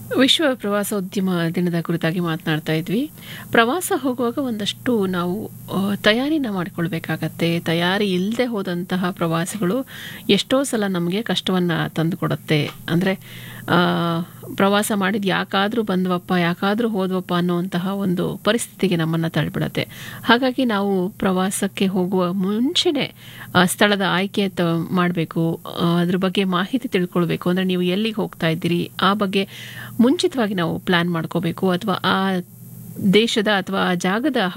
ವಿಶ್ವ ಪ್ರವಾಸೋದ್ಯಮ ದಿನದ ಕುರಿತಾಗಿ ಮಾತನಾಡ್ತಾ ಇದ್ವಿ ಪ್ರವಾಸ ಹೋಗುವಾಗ ಒಂದಷ್ಟು ನಾವು ಆ, ತಯಾರಿನ ಮಾಡಿಕೊಳ್ಬೇಕಾಗತ್ತೆ ತಯಾರಿ ಇಲ್ಲದೆ ಹೋದಂತಹ ಪ್ರವಾಸಗಳು ಎಷ್ಟೋ ಸಲ ನಮಗೆ ಕಷ್ಟವನ್ನು ತಂದುಕೊಡುತ್ತೆ ಅಂದರೆ ಪ್ರವಾಸ ಮಾಡಿದ ಯಾಕಾದರೂ ಬಂದ್ವಪ್ಪ ಯಾಕಾದರೂ ಹೋದ್ವಪ್ಪ ಅನ್ನುವಂತಹ ಒಂದು ಪರಿಸ್ಥಿತಿಗೆ ನಮ್ಮನ್ನು ತಳ್ಳಿಬಿಡತ್ತೆ ಹಾಗಾಗಿ ನಾವು ಪ್ರವಾಸಕ್ಕೆ ಹೋಗುವ ಮುಂಚೆನೆ ಆ, ಸ್ಥಳದ ಆಯ್ಕೆ ತ ಮಾಡಬೇಕು ಅದ್ರ ಬಗ್ಗೆ ಮಾಹಿತಿ ತಿಳ್ಕೊಳ್ಬೇಕು ಅಂದರೆ ನೀವು ಎಲ್ಲಿಗೆ ಹೋಗ್ತಾ ಇದ್ದೀರಿ ಆ ಬಗ್ಗೆ ಮುಂಚಿತವಾಗಿ ನಾವು ಪ್ಲ್ಯಾನ್ ಮಾಡ್ಕೋಬೇಕು ಅಥವಾ ಆ ದೇಶದ ಅಥವಾ ಆ ಜಾಗದ